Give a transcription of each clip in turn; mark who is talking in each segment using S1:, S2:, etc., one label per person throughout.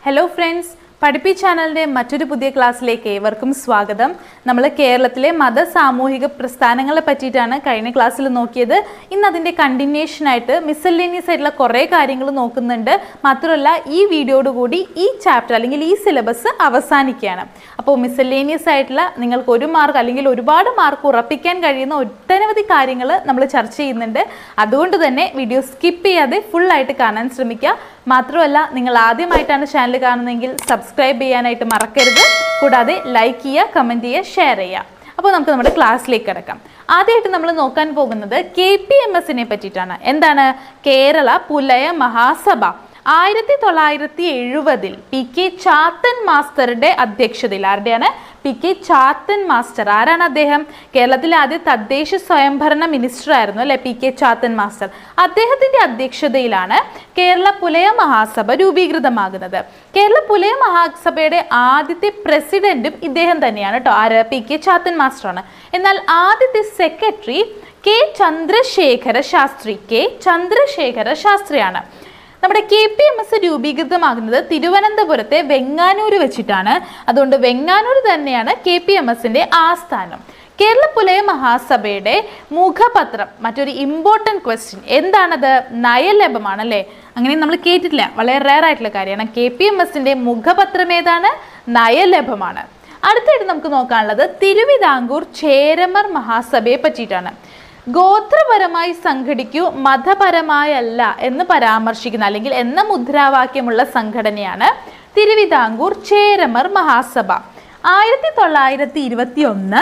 S1: hello friends പഠിപ്പി ചാനലിൻ്റെ മറ്റൊരു പുതിയ ക്ലാസ്സിലേക്ക് ഏവർക്കും സ്വാഗതം നമ്മൾ കേരളത്തിലെ മത സാമൂഹിക പ്രസ്ഥാനങ്ങളെ പറ്റിയിട്ടാണ് കഴിഞ്ഞ ക്ലാസ്സിൽ നോക്കിയത് ഇന്ന് അതിൻ്റെ കണ്ടിന്യൂഷനായിട്ട് മിസല്ലേനിയസ് ആയിട്ടുള്ള കുറേ കാര്യങ്ങൾ നോക്കുന്നുണ്ട് മാത്രമല്ല ഈ വീഡിയോയോട് കൂടി ഈ ചാപ്റ്റർ അല്ലെങ്കിൽ ഈ സിലബസ് അവസാനിക്കുകയാണ് അപ്പോൾ മിസല്ലേനിയസ് ആയിട്ടുള്ള നിങ്ങൾക്ക് ഒരു മാർക്ക് അല്ലെങ്കിൽ ഒരുപാട് മാർക്ക് ഉറപ്പിക്കാൻ കഴിയുന്ന ഒട്ടനവധി കാര്യങ്ങൾ നമ്മൾ ചർച്ച ചെയ്യുന്നുണ്ട് അതുകൊണ്ട് തന്നെ വീഡിയോ സ്കിപ്പ് ചെയ്യാതെ ഫുള്ളായിട്ട് കാണാൻ ശ്രമിക്കുക മാത്രമല്ല നിങ്ങൾ ആദ്യമായിട്ടാണ് ചാനൽ കാണുന്നതെങ്കിൽ സബ്സ്ക്രൈബ് ചെയ്യാനായിട്ട് മറക്കരുത് കൂടാതെ ലൈക്ക് ചെയ്യുക കമൻറ്റ് ചെയ്യുക ഷെയർ ചെയ്യുക അപ്പോൾ നമുക്ക് നമ്മുടെ ക്ലാസ്സിലേക്ക് കിടക്കാം ആദ്യമായിട്ട് നമ്മൾ നോക്കാൻ പോകുന്നത് കെ പി എം എസിനെ പറ്റിയിട്ടാണ് എന്താണ് കേരള പുലയ മഹാസഭ ആയിരത്തി തൊള്ളായിരത്തി എഴുപതിൽ പി കെ ചാത്തൻ മാസ്റ്ററുടെ അധ്യക്ഷതയിൽ ആരുടെയാണ് പി കെ ചാത്തൻ മാസ്റ്റർ ആരാണ് അദ്ദേഹം കേരളത്തിലെ ആദ്യ തദ്ദേശ സ്വയംഭരണ മിനിസ്റ്റർ ആയിരുന്നു അല്ലെ പി കെ ചാത്തൻ മാസ്റ്റർ അദ്ദേഹത്തിന്റെ അധ്യക്ഷതയിലാണ് കേരള പുലയ മഹാസഭ രൂപീകൃതമാകുന്നത് കേരള പുലയ മഹാസഭയുടെ ആദ്യത്തെ പ്രസിഡന്റും ഇദ്ദേഹം തന്നെയാണ് കേട്ടോ ആര് പി കെ ചാത്തൻ മാസ്റ്ററാണ് എന്നാൽ ആദ്യത്തെ സെക്രട്ടറി കെ ചന്ദ്രശേഖര ശാസ്ത്രി കെ ചന്ദ്രശേഖര ശാസ്ത്രിയാണ് നമ്മുടെ കെ പി എം എസ് രൂപീകൃതമാകുന്നത് തിരുവനന്തപുരത്തെ വെങ്ങാനൂർ വെച്ചിട്ടാണ് അതുകൊണ്ട് വെങ്ങാനൂർ തന്നെയാണ് കെ പി എം എസിന്റെ ആസ്ഥാനം കേരള പുലയ മഹാസഭയുടെ മുഖപത്രം മറ്റൊരു ഇമ്പോർട്ടൻറ്റ് ക്വസ്റ്റ്യൻ എന്താണത് നയലഭമാണ് അല്ലേ അങ്ങനെ നമ്മൾ കേട്ടിട്ടില്ല വളരെ റയർ ആയിട്ടുള്ള കാര്യമാണ് കെ പി എം എസിന്റെ മുഖപത്രം ഏതാണ് നയലഭമാണ് അടുത്തായിട്ട് നമുക്ക് നോക്കാനുള്ളത് തിരുവിതാംകൂർ ചേരമർ മഹാസഭയെ പറ്റിയിട്ടാണ് ഗോത്രപരമായി സംഘടിക്കൂ മതപരമായല്ല എന്ന് പരാമർശിക്കുന്ന അല്ലെങ്കിൽ എന്ന മുദ്രാവാക്യമുള്ള സംഘടനയാണ് തിരുവിതാംകൂർ ചേരമർ മഹാസഭ ആയിരത്തി തൊള്ളായിരത്തി ഇരുപത്തി ഒന്ന്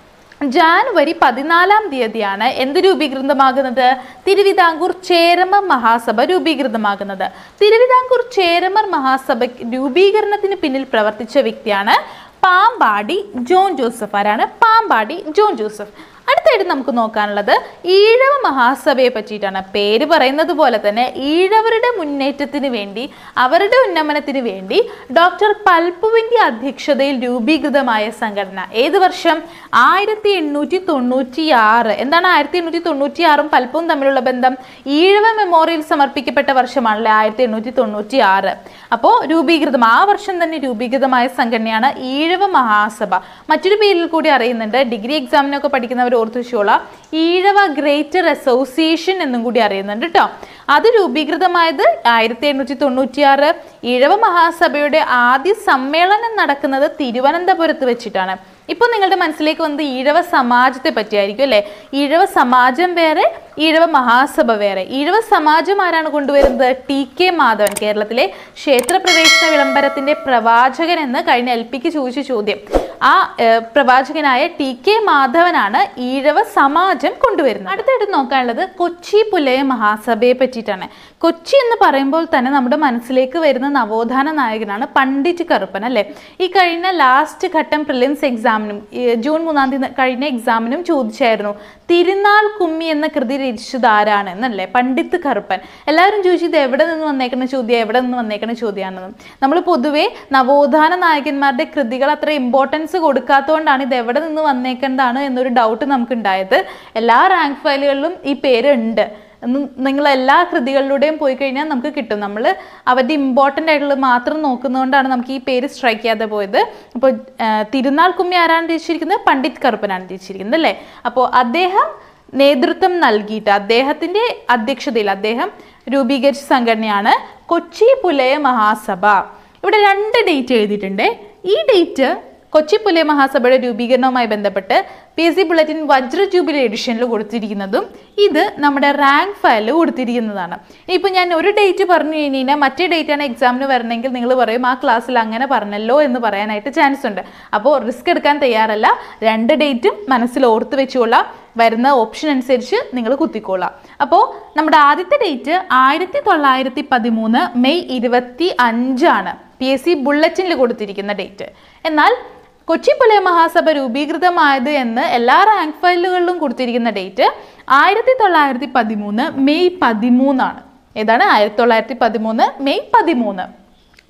S1: ജാനുവരി പതിനാലാം തീയതിയാണ് എന്ത് രൂപീകൃതമാകുന്നത് തിരുവിതാംകൂർ ചേരമർ മഹാസഭ രൂപീകൃതമാകുന്നത് തിരുവിതാംകൂർ ചേരമർ മഹാസഭ രൂപീകരണത്തിന് പിന്നിൽ പ്രവർത്തിച്ച വ്യക്തിയാണ് പാമ്പാടി ജോൺ ജോസഫ് ആരാണ് പാമ്പാടി ജോൺ ജോസഫ് അടുത്തായിട്ട് നമുക്ക് നോക്കാനുള്ളത് ഈഴവ മഹാസഭയെ പറ്റിയിട്ടാണ് പേര് പറയുന്നത് പോലെ തന്നെ ഈഴവരുടെ മുന്നേറ്റത്തിന് വേണ്ടി അവരുടെ ഉന്നമനത്തിന് വേണ്ടി ഡോക്ടർ പൽപ്പുവിൻ്റെ അധ്യക്ഷതയിൽ രൂപീകൃതമായ സംഘടന ഏത് വർഷം ആയിരത്തി എണ്ണൂറ്റി തൊണ്ണൂറ്റി ആറ് എന്താണ് ആയിരത്തി എണ്ണൂറ്റി തൊണ്ണൂറ്റി ആറും പൽപ്പും തമ്മിലുള്ള ബന്ധം ഈഴവ മെമ്മോറിയൽ സമർപ്പിക്കപ്പെട്ട വർഷമാണല്ലേ ആയിരത്തി എണ്ണൂറ്റി തൊണ്ണൂറ്റി ആറ് അപ്പോൾ രൂപീകൃതം ആ വർഷം തന്നെ രൂപീകൃതമായ സംഘടനയാണ് ഈഴവ മഹാസഭ മറ്റൊരു പേരിൽ കൂടി അറിയുന്നുണ്ട് ഡിഗ്രി എക്സാമിനൊക്കെ പഠിക്കുന്നവർ ഓർത്തു വെച്ചോളാം ഈഴവ ഗ്രേറ്റർ അസോസിയേഷൻ എന്നും കൂടി അറിയുന്നുണ്ട് കേട്ടോ അത് രൂപീകൃതമായത് ആയിരത്തി എണ്ണൂറ്റി തൊണ്ണൂറ്റി ആറ് ഈഴവ മഹാസഭയുടെ ആദ്യ സമ്മേളനം നടക്കുന്നത് തിരുവനന്തപുരത്ത് വെച്ചിട്ടാണ് ഇപ്പോൾ നിങ്ങളുടെ മനസ്സിലേക്ക് വന്നത് ഈഴവ സമാജത്തെ പറ്റിയായിരിക്കും അല്ലേ ഈഴവ സമാജം വേറെ ഈഴവ മഹാസഭ വേറെ ഈഴവ സമാജം ആരാണ് കൊണ്ടുവരുന്നത് ടി കെ മാധവൻ കേരളത്തിലെ ക്ഷേത്രപ്രവേശന വിളംബരത്തിന്റെ പ്രവാചകൻ എന്ന് കഴിഞ്ഞ എൽ പിക്ക് ചോദിച്ച ചോദ്യം ആ ഏഹ്, പ്രവാചകനായ ടി കെ മാധവനാണ് ഈഴവ സമാജം കൊണ്ടുവരുന്നത് അടുത്തായിട്ട് നോക്കാനുള്ളത് കൊച്ചി പുലയ മഹാസഭയെ പറ്റിയിട്ടാണ് കൊച്ചി എന്ന് പറയുമ്പോൾ തന്നെ നമ്മുടെ മനസ്സിലേക്ക് വരുന്ന നവോത്ഥാന നായകനാണ് പണ്ഡിറ്റ് കറുപ്പൻ അല്ലേ ഈ കഴിഞ്ഞ ലാസ്റ്റ് ഘട്ടം പ്രിലിംസ് എക്സാമിനും ഈ ജൂൺ മൂന്നാം തീയതി കഴിഞ്ഞ എക്സാമിനും ചോദിച്ചായിരുന്നു തിരുനാൾ കുമ്മി എന്ന കൃതി രചിച്ചത് ആരാണ് എന്നല്ലേ പണ്ഡിറ്റ് കറുപ്പൻ എല്ലാവരും ചോദിച്ചു ഇത് എവിടെ നിന്ന് വന്നേക്കുന്ന ചോദ്യം എവിടെ നിന്ന് വന്നേക്കുന്ന ചോദ്യമാണെന്നും നമ്മൾ പൊതുവേ നവോത്ഥാന നായകന്മാരുടെ കൃതികൾ അത്ര ഇമ്പോർട്ടൻസ് കൊടുക്കാത്തതുകൊണ്ടാണ് ഇത് എവിടെ നിന്ന് വന്നേക്കേണ്ടതാണ് എന്നൊരു ഡൗട്ട് നമുക്ക് ഉണ്ടായത് എല്ലാ റാങ്ക് ഫയലുകളിലും ഈ പേര് ഉണ്ട് നിങ്ങൾ എല്ലാ കൃതികളിലൂടെയും പോയി കഴിഞ്ഞാൽ നമുക്ക് കിട്ടും നമ്മൾ അവരുടെ ഇമ്പോർട്ടൻ്റ് ആയിട്ടുള്ളത് മാത്രം നോക്കുന്നതുകൊണ്ടാണ് നമുക്ക് ഈ പേര് സ്ട്രൈക്ക് ചെയ്യാതെ പോയത് അപ്പോൾ തിരുനാൾ കുമ്മി ആരാണ് രചിച്ചിരിക്കുന്നത് പണ്ഡിറ്റ് കറുപ്പനാണ് രചിച്ചിരിക്കുന്നത് അല്ലേ അപ്പോൾ അദ്ദേഹം നേതൃത്വം നൽകിയിട്ട് അദ്ദേഹത്തിൻ്റെ അധ്യക്ഷതയിൽ അദ്ദേഹം രൂപീകരിച്ച സംഘടനയാണ് കൊച്ചി പുലയ മഹാസഭ ഇവിടെ രണ്ട് ഡേറ്റ് എഴുതിയിട്ടുണ്ട് ഈ ഡേറ്റ് കൊച്ചി പുലയ മഹാസഭയുടെ രൂപീകരണവുമായി ബന്ധപ്പെട്ട് പി എസ് സി ബുള്ളറ്റിൻ വജ്ര ജൂബിലി എഡിഷനിൽ കൊടുത്തിരിക്കുന്നതും ഇത് നമ്മുടെ റാങ്ക് ഫയലിൽ കൊടുത്തിരിക്കുന്നതാണ് ഇപ്പോൾ ഞാൻ ഒരു ഡേറ്റ് പറഞ്ഞു കഴിഞ്ഞാൽ മറ്റേ ഡേറ്റാണ് എക്സാമിന് വരണമെങ്കിൽ നിങ്ങൾ പറയും ആ ക്ലാസ്സിൽ അങ്ങനെ പറഞ്ഞല്ലോ എന്ന് പറയാനായിട്ട് ചാൻസ് ഉണ്ട് അപ്പോൾ റിസ്ക് എടുക്കാൻ തയ്യാറല്ല രണ്ട് ഡേറ്റും മനസ്സിൽ ഓർത്ത് വെച്ചുകൊള്ളാം വരുന്ന ഓപ്ഷൻ അനുസരിച്ച് നിങ്ങൾ കുത്തിക്കോളാം അപ്പോൾ നമ്മുടെ ആദ്യത്തെ ഡേറ്റ് ആയിരത്തി തൊള്ളായിരത്തി പതിമൂന്ന് മെയ് ഇരുപത്തി അഞ്ചാണ് പി എസ് സി ബുള്ളറ്റിനിൽ കൊടുത്തിരിക്കുന്ന ഡേറ്റ് എന്നാൽ കൊച്ചി പുലയ മഹാസഭ രൂപീകൃതമായത് എന്ന് എല്ലാ റാങ്ക് ഫയലുകളിലും കൊടുത്തിരിക്കുന്ന ഡേറ്റ് ആയിരത്തി തൊള്ളായിരത്തി പതിമൂന്ന് മെയ് പതിമൂന്നാണ് ഏതാണ് ആയിരത്തി തൊള്ളായിരത്തി പതിമൂന്ന് മെയ് പതിമൂന്ന്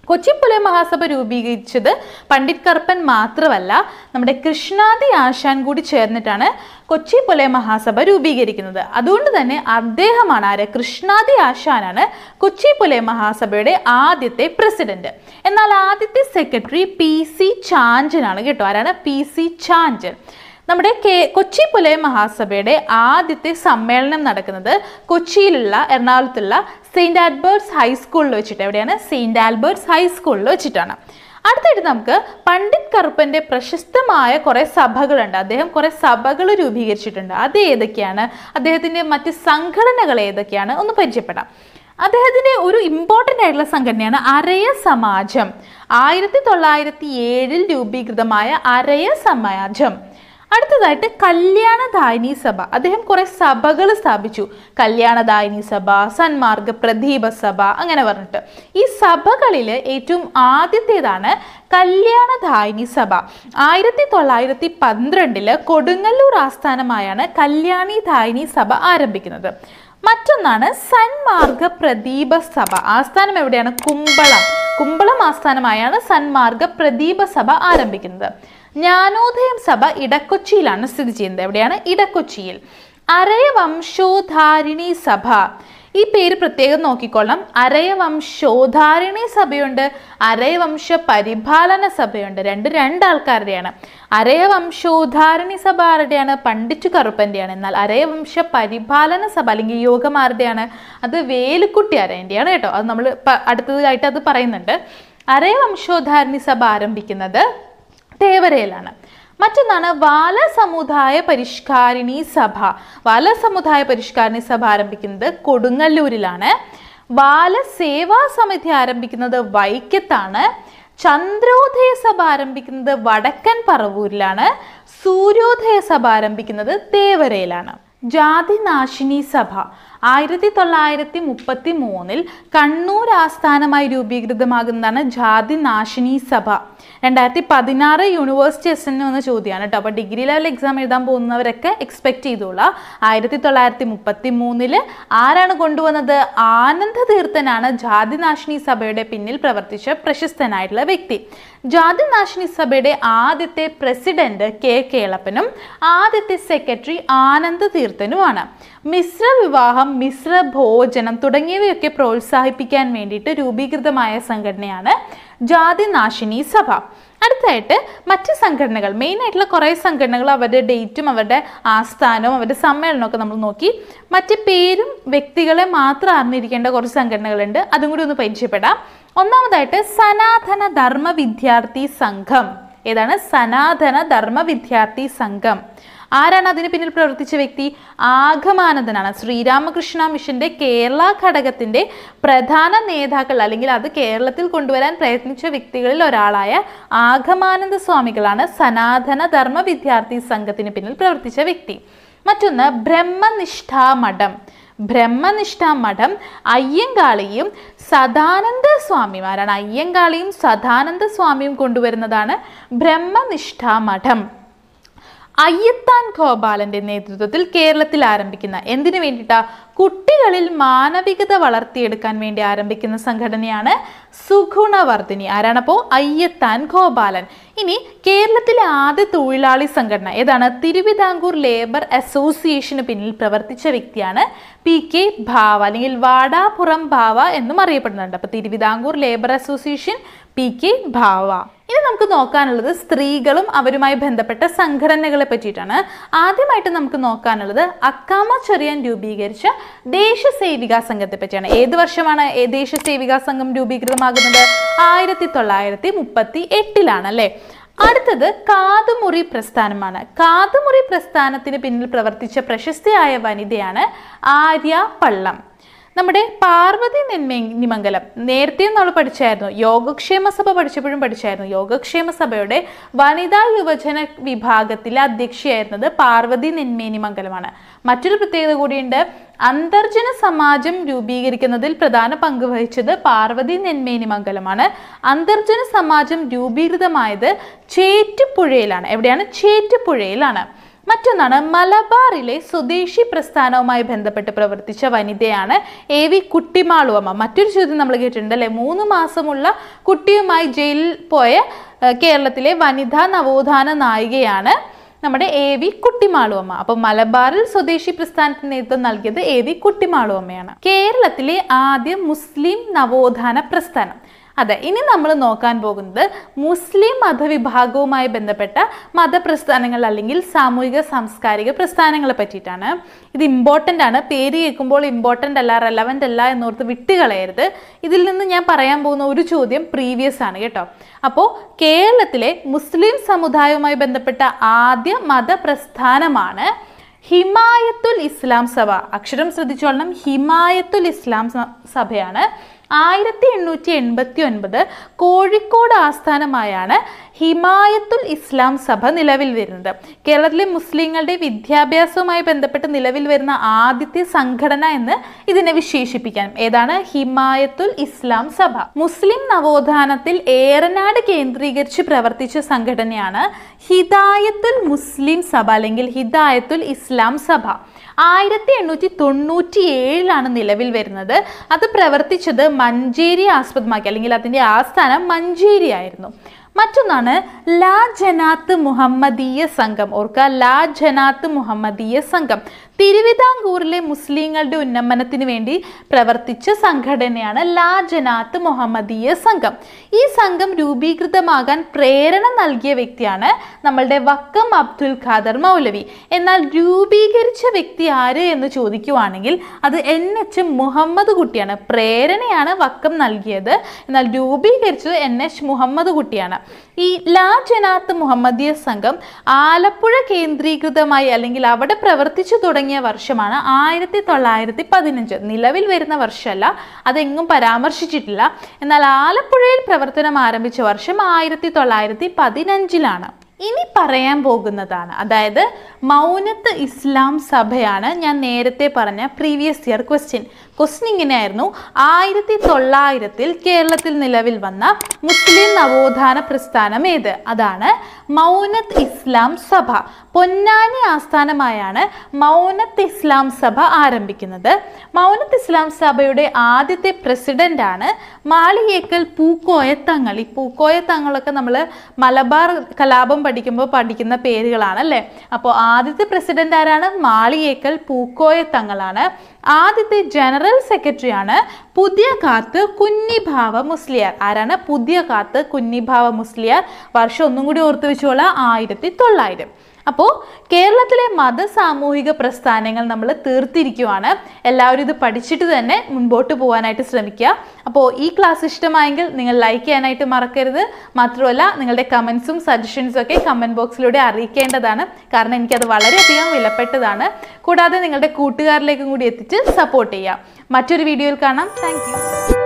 S1: കൊച്ചി പുലയ മഹാസഭ രൂപീകരിച്ചത് പണ്ഡിറ്റ് കറുപ്പൻ മാത്രമല്ല നമ്മുടെ കൃഷ്ണാദി ആശാൻ കൂടി ചേർന്നിട്ടാണ് കൊച്ചി പുലയ മഹാസഭ രൂപീകരിക്കുന്നത് അതുകൊണ്ട് തന്നെ അദ്ദേഹമാണ് ആര് കൃഷ്ണാദി ആശാനാണ് കൊച്ചി പുലയ മഹാസഭയുടെ ആദ്യത്തെ പ്രസിഡന്റ് എന്നാൽ ആദ്യത്തെ സെക്രട്ടറി പി സി ചാഞ്ചനാണ് കേട്ടോ ആരാണ് പി സി ചാഞ്ചൻ നമ്മുടെ കെ കൊച്ചി പുലയ മഹാസഭയുടെ ആദ്യത്തെ സമ്മേളനം നടക്കുന്നത് കൊച്ചിയിലുള്ള എറണാകുളത്തുള്ള സെയിൻറ് ആൽബർട്ട്സ് ഹൈസ്കൂളിൽ വെച്ചിട്ട് എവിടെയാണ് സെയിൻറ് ആൽബർട്ട്സ് ഹൈസ്കൂളിൽ വെച്ചിട്ടാണ് അടുത്തായിട്ട് നമുക്ക് പണ്ഡിറ്റ് കറുപ്പന്റെ പ്രശസ്തമായ കുറേ സഭകളുണ്ട് അദ്ദേഹം കുറേ സഭകൾ രൂപീകരിച്ചിട്ടുണ്ട് അത് ഏതൊക്കെയാണ് അദ്ദേഹത്തിന്റെ മറ്റ് സംഘടനകൾ ഏതൊക്കെയാണ് ഒന്ന് പരിചയപ്പെടാം അദ്ദേഹത്തിന്റെ ഒരു ഇമ്പോർട്ടൻ്റ് ആയിട്ടുള്ള സംഘടനയാണ് അരയ സമാജം ആയിരത്തി തൊള്ളായിരത്തി ഏഴിൽ രൂപീകൃതമായ അരയ സമാജം അടുത്തതായിട്ട് കല്യാണദായിനി സഭ അദ്ദേഹം കുറെ സഭകൾ സ്ഥാപിച്ചു കല്യാണദായിനി സഭ സന്മാർഗ പ്രദീപ സഭ അങ്ങനെ പറഞ്ഞിട്ട് ഈ സഭകളിൽ ഏറ്റവും ആദ്യത്തേതാണ് കല്യാണദായിനി സഭ ആയിരത്തി തൊള്ളായിരത്തി പന്ത്രണ്ടില് കൊടുങ്ങല്ലൂർ ആസ്ഥാനമായാണ് കല്യാണി ദായിനി സഭ ആരംഭിക്കുന്നത് മറ്റൊന്നാണ് സന്മാർഗ പ്രദീപ സഭ ആസ്ഥാനം എവിടെയാണ് കുമ്പളം കുമ്പളം ആസ്ഥാനമായാണ് സന്മാർഗ പ്രദീപ സഭ ആരംഭിക്കുന്നത് ജ്ഞാനോദയം സഭ ഇടക്കൊച്ചിയിലാണ് സ്ഥിതി ചെയ്യുന്നത് എവിടെയാണ് ഇടക്കൊച്ചിയിൽ അരയവംശോധാരിണി സഭ ഈ പേര് പ്രത്യേകം നോക്കിക്കൊള്ളാം അരയവംശോധാരിണി സഭയുണ്ട് അരയവംശ പരിപാലന സഭയുണ്ട് രണ്ട് രണ്ട് ആൾക്കാരുടെയാണ് അരയവംശോധാരിണി സഭ ആരുടെയാണ് പണ്ഡിറ്റ് കറുപ്പൻ്റെയാണ് എന്നാൽ അരയവംശ പരിപാലന സഭ അല്ലെങ്കിൽ യോഗം ആരുടെയാണ് അത് വേലുക്കുട്ടി അരയൻ്റെയാണ് കേട്ടോ അത് നമ്മൾ അടുത്തതായിട്ട് അത് പറയുന്നുണ്ട് അരയവംശോധാരിണി സഭ ആരംഭിക്കുന്നത് തേവരയിലാണ് മറ്റൊന്നാണ് വാല സമുദായ പരിഷ്കാരിണി സഭ വാല സമുദായ പരിഷ്കാരിണി സഭ ആരംഭിക്കുന്നത് കൊടുങ്ങല്ലൂരിലാണ് ബാല സേവാ സമിതി ആരംഭിക്കുന്നത് വൈക്കത്താണ് ചന്ദ്രോദയ സഭ ആരംഭിക്കുന്നത് വടക്കൻ പറവൂരിലാണ് സൂര്യോദയ സഭ ആരംഭിക്കുന്നത് തേവരയിലാണ് ജാതിനാശിനി സഭ ആയിരത്തി തൊള്ളായിരത്തി മുപ്പത്തി മൂന്നിൽ കണ്ണൂർ ആസ്ഥാനമായി രൂപീകൃതമാകുന്നതാണ് ജാതിനാശിനി സഭ രണ്ടായിരത്തി പതിനാറ് യൂണിവേഴ്സിറ്റി എസ് എൻ വന്ന ചോദ്യമാണ് കേട്ടോ അപ്പോൾ ഡിഗ്രി ലെവൽ എക്സാം എഴുതാൻ പോകുന്നവരൊക്കെ എക്സ്പെക്ട് ചെയ്തോളാം ആയിരത്തി തൊള്ളായിരത്തി മുപ്പത്തി മൂന്നില് ആരാണ് കൊണ്ടുവന്നത് ആനന്ദ തീർത്ഥനാണ് ജാതിനാശിനി സഭയുടെ പിന്നിൽ പ്രവർത്തിച്ച പ്രശസ്തനായിട്ടുള്ള വ്യക്തി ജാതിനാശിനി സഭയുടെ ആദ്യത്തെ പ്രസിഡന്റ് കെ കേളപ്പനും ആദ്യത്തെ സെക്രട്ടറി ആനന്ദ തീർത്ഥനുമാണ് മിശ്ര വിവാഹം മിശ്ര ഭോജനം തുടങ്ങിയവയൊക്കെ പ്രോത്സാഹിപ്പിക്കാൻ വേണ്ടിയിട്ട് രൂപീകൃതമായ സംഘടനയാണ് ജാതിനാശിനി സഭ അടുത്തായിട്ട് മറ്റ് സംഘടനകൾ മെയിൻ ആയിട്ടുള്ള കുറേ സംഘടനകൾ അവരുടെ ഡേറ്റും അവരുടെ ആസ്ഥാനവും അവരുടെ സമ്മേളനവും ഒക്കെ നമ്മൾ നോക്കി മറ്റ് പേരും വ്യക്തികളെ മാത്രം അറിഞ്ഞിരിക്കേണ്ട കുറച്ച് സംഘടനകളുണ്ട് അതും കൂടി ഒന്ന് പരിചയപ്പെടാം ഒന്നാമതായിട്ട് സനാതന ധർമ്മ വിദ്യാർത്ഥി സംഘം ഏതാണ് സനാതന ധർമ്മ വിദ്യാർത്ഥി സംഘം ആരാണ് അതിന് പിന്നിൽ പ്രവർത്തിച്ച വ്യക്തി ആഗമാനന്ദനാണ് ശ്രീരാമകൃഷ്ണ മിഷന്റെ കേരള ഘടകത്തിന്റെ പ്രധാന നേതാക്കൾ അല്ലെങ്കിൽ അത് കേരളത്തിൽ കൊണ്ടുവരാൻ പ്രയത്നിച്ച വ്യക്തികളിൽ ഒരാളായ ആഗമാനന്ദ സ്വാമികളാണ് സനാതന ധർമ്മ വിദ്യാർത്ഥി സംഘത്തിന് പിന്നിൽ പ്രവർത്തിച്ച വ്യക്തി മറ്റൊന്ന് ബ്രഹ്മനിഷ്ഠാ മഠം ബ്രഹ്മനിഷ്ഠാ മഠം അയ്യങ്കാളിയും സദാനന്ദ സ്വാമിമാരാണ് അയ്യങ്കാളിയും സദാനന്ദ സ്വാമിയും കൊണ്ടുവരുന്നതാണ് ബ്രഹ്മനിഷ്ഠാ മഠം അയ്യത്താൻ ഗോപാലന്റെ നേതൃത്വത്തിൽ കേരളത്തിൽ ആരംഭിക്കുന്ന എന്തിനു വേണ്ടിയിട്ടാ കുട്ടികളിൽ മാനവികത വളർത്തിയെടുക്കാൻ വേണ്ടി ആരംഭിക്കുന്ന സംഘടനയാണ് സുഗുണവർദ്ധിനി ആരാണപ്പോ അയ്യത്താൻ ഗോപാലൻ ഇനി കേരളത്തിലെ ആദ്യ തൊഴിലാളി സംഘടന ഏതാണ് തിരുവിതാംകൂർ ലേബർ അസോസിയേഷന് പിന്നിൽ പ്രവർത്തിച്ച വ്യക്തിയാണ് പി കെ ഭാവ അല്ലെങ്കിൽ വാടാപുറം ഭാവ എന്നും അറിയപ്പെടുന്നുണ്ട് അപ്പൊ തിരുവിതാംകൂർ ലേബർ അസോസിയേഷൻ പി കെ ഭാവ ഇനി നമുക്ക് നോക്കാനുള്ളത് സ്ത്രീകളും അവരുമായി ബന്ധപ്പെട്ട സംഘടനകളെ പറ്റിയിട്ടാണ് ആദ്യമായിട്ട് നമുക്ക് നോക്കാനുള്ളത് അക്കാമ ചെറിയാൻ രൂപീകരിച്ച ദേശസേവിക സംഘത്തെ പറ്റിയാണ് ഏത് വർഷമാണ് ഏ- ദേശസേവിക സംഘം രൂപീകൃതമാകുന്നത് ആയിരത്തി തൊള്ളായിരത്തി മുപ്പത്തി എട്ടിലാണ് അല്ലേ അടുത്തത് കാതുമുറി പ്രസ്ഥാനമാണ് കാതുമുറി പ്രസ്ഥാനത്തിന് പിന്നിൽ പ്രവർത്തിച്ച പ്രശസ്തയായ വനിതയാണ് ആര്യ പള്ളം നമ്മുടെ പാർവതി നെന്മംഗലം നേരത്തെയും നമ്മൾ പഠിച്ചായിരുന്നു യോഗക്ഷേമ സഭ പഠിച്ചപ്പോഴും പഠിച്ചായിരുന്നു യോഗക്ഷേമ സഭയുടെ വനിതാ യുവജന വിഭാഗത്തിലെ അധ്യക്ഷയായിരുന്നത് പാർവതി നെന്മേനിമംഗലമാണ് മറ്റൊരു പ്രത്യേകത കൂടിയുണ്ട് അന്തർജന സമാജം രൂപീകരിക്കുന്നതിൽ പ്രധാന പങ്ക് വഹിച്ചത് പാർവതി നെന്മേനിമംഗലമാണ് അന്തർജന സമാജം രൂപീകൃതമായത് ചേറ്റുപുഴയിലാണ് എവിടെയാണ് ചേറ്റുപുഴയിലാണ് മറ്റൊന്നാണ് മലബാറിലെ സ്വദേശി പ്രസ്ഥാനവുമായി ബന്ധപ്പെട്ട് പ്രവർത്തിച്ച വനിതയാണ് എ വി കുട്ടിമാളുവമ്മ മറ്റൊരു ചോദ്യം നമ്മൾ കേട്ടിട്ടുണ്ട് അല്ലെ മൂന്ന് മാസമുള്ള കുട്ടിയുമായി ജയിലിൽ പോയ ഏഹ്, കേരളത്തിലെ വനിതാ നവോത്ഥാന നായികയാണ് നമ്മുടെ എ വി കുട്ടിമാളുവമ്മ അപ്പൊ മലബാറിൽ സ്വദേശി പ്രസ്ഥാനത്തിന് നേതൃത്വം നൽകിയത് എ വി കുട്ടിമാളുവമ്മയാണ് കേരളത്തിലെ ആദ്യ മുസ്ലിം നവോത്ഥാന പ്രസ്ഥാനം അതെ ഇനി നമ്മൾ നോക്കാൻ പോകുന്നത് മുസ്ലിം മതവിഭാഗവുമായി ബന്ധപ്പെട്ട മതപ്രസ്ഥാനങ്ങൾ അല്ലെങ്കിൽ സാമൂഹിക സാംസ്കാരിക പ്രസ്ഥാനങ്ങളെ പറ്റിയിട്ടാണ് ഇത് ഇമ്പോർട്ടൻ്റ് ആണ് പേര് കേൾക്കുമ്പോൾ ഇമ്പോർട്ടൻ്റ് അല്ല റെലവൻ്റ് അല്ല എന്നോർത്ത് വിട്ടുകളയരുത് ഇതിൽ നിന്ന് ഞാൻ പറയാൻ പോകുന്ന ഒരു ചോദ്യം പ്രീവിയസ് ആണ് കേട്ടോ അപ്പോൾ കേരളത്തിലെ മുസ്ലിം സമുദായവുമായി ബന്ധപ്പെട്ട ആദ്യ മതപ്രസ്ഥാനമാണ് ഹിമായത്തുൽ ഇസ്ലാം സഭ അക്ഷരം ശ്രദ്ധിച്ചോളണം ഹിമായത്തുൽ ഇസ്ലാം സ- സഭയാണ് ആയിരത്തി എണ്ണൂറ്റി എൺപത്തി ഒൻപത് കോഴിക്കോട് ആസ്ഥാനമായാണ് ഹിമായത്തുൽ ഇസ്ലാം സഭ നിലവിൽ വരുന്നത് കേരളത്തിലെ മുസ്ലിങ്ങളുടെ വിദ്യാഭ്യാസവുമായി ബന്ധപ്പെട്ട് നിലവിൽ വരുന്ന ആദ്യത്തെ സംഘടന എന്ന് ഇതിനെ വിശേഷിപ്പിക്കാം ഏതാണ് ഹിമായത്തുൽ ഇസ്ലാം സഭ മുസ്ലിം നവോത്ഥാനത്തിൽ ഏറനാട് കേന്ദ്രീകരിച്ച് പ്രവർത്തിച്ച സംഘടനയാണ് ഹിദായത്തുൽ മുസ്ലിം സഭ അല്ലെങ്കിൽ ഹിദായത്തുൽ ഇസ്ലാം സഭ ആയിരത്തി എണ്ണൂറ്റി തൊണ്ണൂറ്റി ഏഴിലാണ് നിലവിൽ വരുന്നത് അത് പ്രവർത്തിച്ചത് മഞ്ചേരി ആസ്പദമാക്കി അല്ലെങ്കിൽ അതിൻ്റെ ആസ്ഥാനം മഞ്ചേരി ആയിരുന്നു മറ്റൊന്നാണ് ലാ ജനാത്ത് മുഹമ്മദീയ സംഘം ഓർക്കുക ലാ ജനാത്ത് മുഹമ്മദീയ സംഘം തിരുവിതാംകൂറിലെ മുസ്ലിങ്ങളുടെ ഉന്നമനത്തിന് വേണ്ടി പ്രവർത്തിച്ച സംഘടനയാണ് ലാ ജനാത്ത് മുഹമ്മദീയ സംഘം ഈ സംഘം രൂപീകൃതമാകാൻ പ്രേരണ നൽകിയ വ്യക്തിയാണ് നമ്മളുടെ വക്കം അബ്ദുൽ ഖാദർ മൗലവി എന്നാൽ രൂപീകരിച്ച വ്യക്തി ആര് എന്ന് ചോദിക്കുവാണെങ്കിൽ അത് എൻ എച്ച് മുഹമ്മദ് കുട്ടിയാണ് പ്രേരണയാണ് വക്കം നൽകിയത് എന്നാൽ രൂപീകരിച്ചത് എൻ എച്ച് മുഹമ്മദ് കുട്ടിയാണ് ഈ ലാ ജനാത്ത് മുഹമ്മദീയ സംഘം ആലപ്പുഴ കേന്ദ്രീകൃതമായി അല്ലെങ്കിൽ അവിടെ പ്രവർത്തിച്ചു തുടങ്ങിയ വർഷമാണ് ആയിരത്തി തൊള്ളായിരത്തി പതിനഞ്ച് നിലവിൽ വരുന്ന വർഷമല്ല അതെങ്ങും പരാമർശിച്ചിട്ടില്ല എന്നാൽ ആലപ്പുഴയിൽ പ്രവർത്തനം ആരംഭിച്ച വർഷം ആയിരത്തി തൊള്ളായിരത്തി പതിനഞ്ചിലാണ് ഇനി പറയാൻ പോകുന്നതാണ് അതായത് മൗനത്ത് ഇസ്ലാം സഭയാണ് ഞാൻ നേരത്തെ പറഞ്ഞ പ്രീവിയസ് ഇയർ ക്വസ്റ്റ്യൻ ക്വസ്റ്റ്യൻ ഇങ്ങനെയായിരുന്നു ആയിരത്തി തൊള്ളായിരത്തിൽ കേരളത്തിൽ നിലവിൽ വന്ന മുസ്ലിം നവോത്ഥാന പ്രസ്ഥാനം ഏത് അതാണ് മൗനത്ത് ഇസ്ലാം സഭ പൊന്നാനി ആസ്ഥാനമായാണ് മൗനത്ത് ഇസ്ലാം സഭ ആരംഭിക്കുന്നത് മൗനത്ത് ഇസ്ലാം സഭയുടെ ആദ്യത്തെ പ്രസിഡന്റാണ് മാളിയേക്കൽ പൂക്കോയ തങ്ങൾ ഈ പൂക്കോയ തങ്ങളൊക്കെ നമ്മൾ മലബാർ കലാപം പഠിക്കുമ്പോൾ പഠിക്കുന്ന പേരുകളാണ് അല്ലേ അപ്പോൾ ആദ്യത്തെ പ്രസിഡന്റ് ആരാണ് മാളിയേക്കൽ പൂക്കോയ തങ്ങളാണ് ആദ്യത്തെ ജനറൽ സെക്രട്ടറിയാണ് പുതിയ കാത്ത് കുഞ്ഞിഭാവ മുസ്ലിയാർ ആരാണ് പുതിയ കാത്ത് കുഞ്ഞിഭാവ മുസ്ലിയാർ വർഷം ഒന്നും കൂടി ഓർത്ത് വെച്ചോളാം ആയിരത്തി തൊള്ളായിരം അപ്പോൾ കേരളത്തിലെ മത സാമൂഹിക പ്രസ്ഥാനങ്ങൾ നമ്മൾ തീർത്തിരിക്കുവാണ് എല്ലാവരും ഇത് പഠിച്ചിട്ട് തന്നെ മുൻപോട്ട് പോകാനായിട്ട് ശ്രമിക്കുക അപ്പോൾ ഈ ക്ലാസ് ഇഷ്ടമായെങ്കിൽ നിങ്ങൾ ലൈക്ക് ചെയ്യാനായിട്ട് മറക്കരുത് മാത്രമല്ല നിങ്ങളുടെ കമൻസും സജഷൻസും ഒക്കെ കമൻറ്റ് ബോക്സിലൂടെ അറിയിക്കേണ്ടതാണ് കാരണം എനിക്കത് വളരെയധികം വിലപ്പെട്ടതാണ് കൂടാതെ നിങ്ങളുടെ കൂട്ടുകാരിലേക്കും കൂടി എത്തിച്ച് സപ്പോർട്ട് ചെയ്യുക മറ്റൊരു വീഡിയോയിൽ കാണാം താങ്ക്